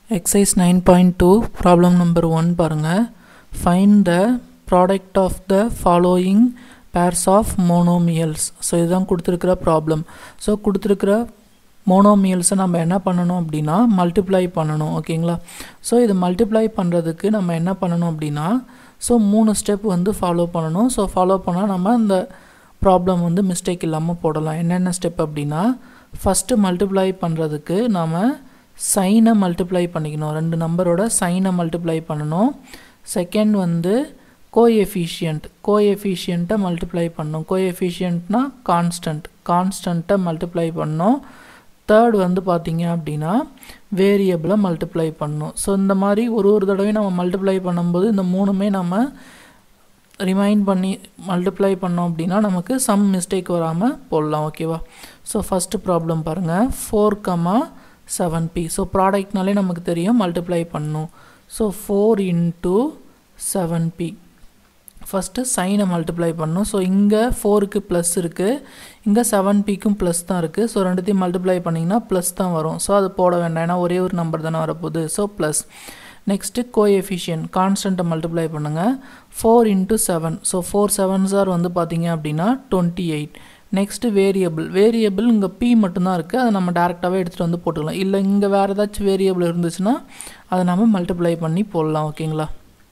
exercise nine point two problem number one பாருங்கள் find the product of the following pairs of monomials so இதுதான் கொடுத்துருக்கிற problem so கொடுத்துருக்கிற மோனோமியல்ஸை நம்ம என்ன பண்ணணும் அப்படின்னா மல்டிப்ளை பண்ணணும் ஓகேங்களா ஸோ இது மல்டிப்ளை பண்ணுறதுக்கு நம்ம என்ன பண்ணணும் அப்படின்னா ஸோ மூணு ஸ்டெப் வந்து ஃபாலோ பண்ணணும் ஸோ ஃபாலோ பண்ணால் நம்ம இந்த ப்ராப்ளம் வந்து மிஸ்டேக் இல்லாமல் போடலாம் என்னென்ன ஸ்டெப் அப்படின்னா ஃபஸ்ட்டு மல்டிப்ளை பண்ணுறதுக்கு நாம் சைனை மல்டிப்ளை பண்ணிக்கணும் ரெண்டு நம்பரோட சைனை மல்டிப்ளை பண்ணணும் செகண்ட் வந்து கோஎஃபிஷியன்ட் கோஎஃபிஷியண்ட்டை மல்டிப்ளை பண்ணணும் கோஎஃபிஷியன்ட்னா கான்ஸ்டன்ட் கான்ஸ்டண்ட்டை மல்டிப்ளை பண்ணணும் தேர்ட் வந்து பார்த்தீங்க அப்படின்னா வேரியபிளை மல்டிப்ளை பண்ணணும் ஸோ இந்த மாதிரி ஒரு ஒரு தடவையும் நம்ம மல்டிப்ளை பண்ணும்போது இந்த மூணுமே நம்ம ரிமைண்ட் பண்ணி மல்டிப்ளை பண்ணோம் அப்படின்னா நமக்கு சம் மிஸ்டேக் வராமல் போடலாம் ஓகேவா ஸோ ஃபஸ்ட்டு ப்ராப்ளம் பாருங்கள் four comma seven B so ப்ராடக்ட்னாலே நமக்கு தெரியும் மல்டிப்ளை பண்ணணும் so four into seven p first சைனை மல்டிப்ளை பண்ணணும் ஸோ இங்கே ஃபோருக்கு ப்ளஸ் இருக்குது இங்கே செவன் பிக்கும் ப்ளஸ் தான் இருக்குது ஸோ ரெண்டுத்தையும் மல்டிப்ளை பண்ணிங்கன்னா ப்ளஸ் தான் வரும் ஸோ அது போட வேண்டாம் ஏன்னா ஒரே ஒரு நம்பர் தானே வரப்போகுது ஸோ ப்ளஸ் நெக்ஸ்ட்டு கோஎஃபிஷியன் கான்ஸ்டண்ட்டை மல்டிப்ளை பண்ணுங்கள் four into seven so four seven சார் வந்து பார்த்தீங்க அப்படின்னா twenty eight next variable variable இங்கே பி மட்டும்தான் இருக்குது அதை நம்ம டேரெக்டாகவே எடுத்துகிட்டு வந்து போட்டுக்கலாம் இல்லை இங்கே வேறு ஏதாச்சும் வேரியபிள் இருந்துச்சுன்னா அதை நம்ம மல்டிப்ளை பண்ணி போடலாம் ஓகேங்களா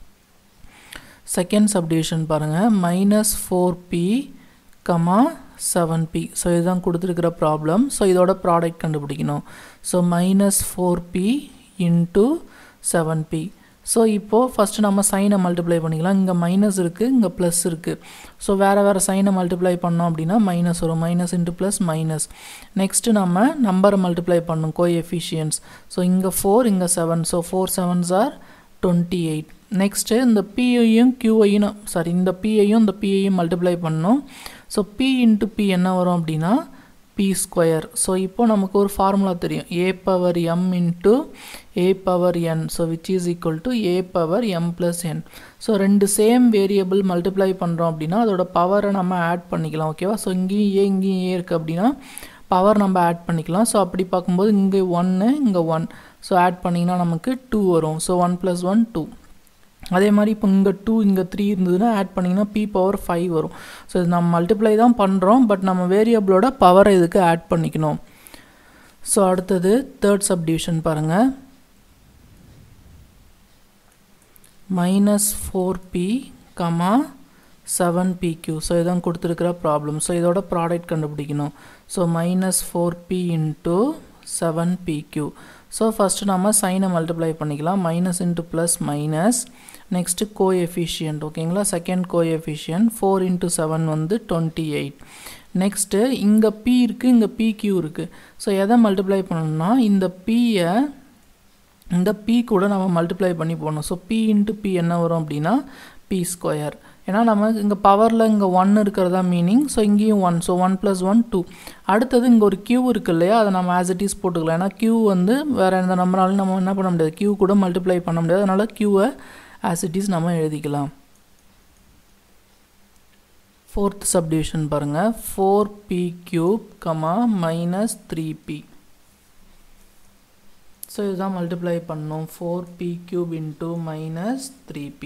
செகண்ட் சப்டிவிஷன் பாருங்கள் minus four P comma seven B so இதுதான் கொடுத்துருக்கிற ப்ராப்ளம் ஸோ இதோட ப்ராடக்ட் கண்டுபிடிக்கணும் so minus four P into seven B so இப்போது ஃபஸ்ட்டு நம்ம சைனை மல்டிப்ளை பண்ணிக்கலாம் இங்கே மைனஸ் இருக்குது இங்கே ப்ளஸ் இருக்குது ஸோ வேறு வேறு சைனை மல்டிப்ளை பண்ணோம் அப்படின்னா மைனஸ் வரும் minus into plus minus next நம்ம நம்பரை மல்டிப்ளை பண்ணணும் கோ எஃபிஷியன்ஸ் ஸோ இங்கே ஃபோர் இங்கே seven so four sevens are twenty eight next இந்த பிஐயும் கியூஐயும் சாரி இந்த பிஐயும் இந்த பிஐயும் மல்டிப்ளை பண்ணணும் ஸோ பி இன்ட்டு பி என்ன வரும் அப்படின்னா பி ஸ்கொயர் ஸோ இப்போ நமக்கு ஒரு ஃபார்முலா தெரியும் A power M into A power N so which is equal to A power M plus N so ரெண்டு சேம் வேரியபிள் மல்டிப்ளை பண்ணுறோம் அப்படின்னா அதோட பவரை நம்ம ஆட் பண்ணிக்கலாம் ஓகேவா ஸோ இங்கேயும் ஏ இங்கேயும் ஏ இருக்குது அப்படின்னா பவர் நம்ம ஆட் பண்ணிக்கலாம் ஸோ அப்படி பார்க்கும்போது இங்கே ஒன்று இங்கே ஒன் ஸோ ஆட் பண்ணிங்கன்னா நமக்கு டூ வரும் so one plus one two அதே மாதிரி இப்போ இங்கே டூ இங்கே த்ரீ இருந்ததுன்னா ஆட் பண்ணிங்கன்னா பி பவர் ஃபைவ் வரும் ஸோ இது நம்ம மல்டிப்ளை தான் பண்ணுறோம் பட் நம்ம வேரியபிளோட பவரை இதுக்கு ஆட் பண்ணிக்கணும் ஸோ அடுத்தது தேர்ட் சப்டிவிஷன் பாருங்கள் minus four P comma seven P cube so இதான் கொடுத்துருக்கிற ப்ராப்ளம் ஸோ இதோட ப்ராடக்ட் கண்டுபிடிக்கணும் so minus four P into seven P cube so first நம்ம சைனை மல்டிப்ளை பண்ணிக்கலாம் minus into plus minus next coefficient ஓகேங்களா second coefficient four into seven வந்து twenty eight next இங்கே பி இருக்குது இங்கே பிக்யூ இருக்குது ஸோ எதை மல்டிப்ளை பண்ணணும்னா இந்த பியை இந்த பி கூட நம்ம மல்டிப்ளை பண்ணி போடணும் ஸோ பி இன்ட்டு பி என்ன வரும் அப்படின்னா பி ஸ்கொயர் ஏன்னா நம்ம இங்கே பவரில் இங்கே ஒன் இருக்கிறதா மீனிங் ஸோ இங்கேயும் one so one plus one two அடுத்தது இங்கே ஒரு கியூ இருக்குது இல்லையா அதை நம்ம ஆஸ் இட் இஸ் போட்டுக்கலாம் ஏன்னா கியூ வந்து வேறு எந்த நம்பராலும் நம்ம என்ன பண்ண முடியாது கியூ கூட மல்டிப்ளை பண்ண முடியாது அதனால் கியூவை ஆஸ் இட் இஸ் நம்ம எழுதிக்கலாம் ஃபோர்த் சப்டிவிஷன் பாருங்கள் four P cube comma minus three P so இதுதான் மல்டிப்ளை பண்ணோம் four P cube into minus three P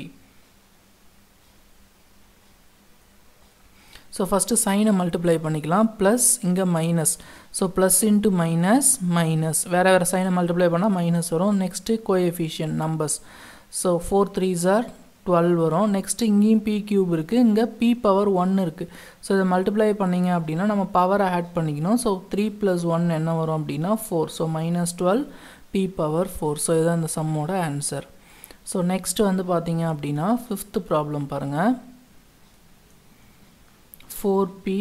so first சைனை மல்டிப்ளை பண்ணிக்கலாம் ப்ளஸ் இங்கே minus so plus into minus minus வேறு வேறு சைனை மல்டிப்ளை பண்ணால் மைனஸ் வரும் next coefficient numbers so four three are twelve வரும் நெக்ஸ்ட்டு இங்கேயும் பி கியூப் இருக்குது இங்கே பி பவர் ஒன் இருக்குது ஸோ இதை மல்டிப்ளை பண்ணிங்க அப்படின்னா நம்ம பவரை ஆட் பண்ணிக்கணும் ஸோ த்ரீ ப்ளஸ் ஒன் என்ன வரும் அப்படின்னா four so minus twelve P power four so இதுதான் இந்த சம்மோட ஆன்சர் ஸோ நெக்ஸ்ட் வந்து பார்த்தீங்க அப்படின்னா ஃபிஃப்த்து ப்ராப்ளம் பாருங்கள் four P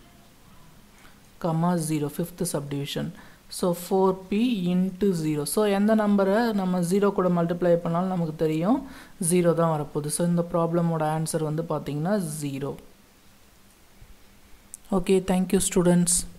comma zero fifth subdivision so four P into zero so எந்த நம்பரை நம்ம ஜீரோ கூட மல்டிப்ளை பண்ணாலும் நமக்கு தெரியும் ஜீரோ தான் வரப்போகுது ஸோ இந்த ப்ராப்ளமோட ஆன்சர் வந்து பார்த்திங்கன்னா ஜீரோ ஓகே தேங்க்யூ ஸ்டூடெண்ட்ஸ்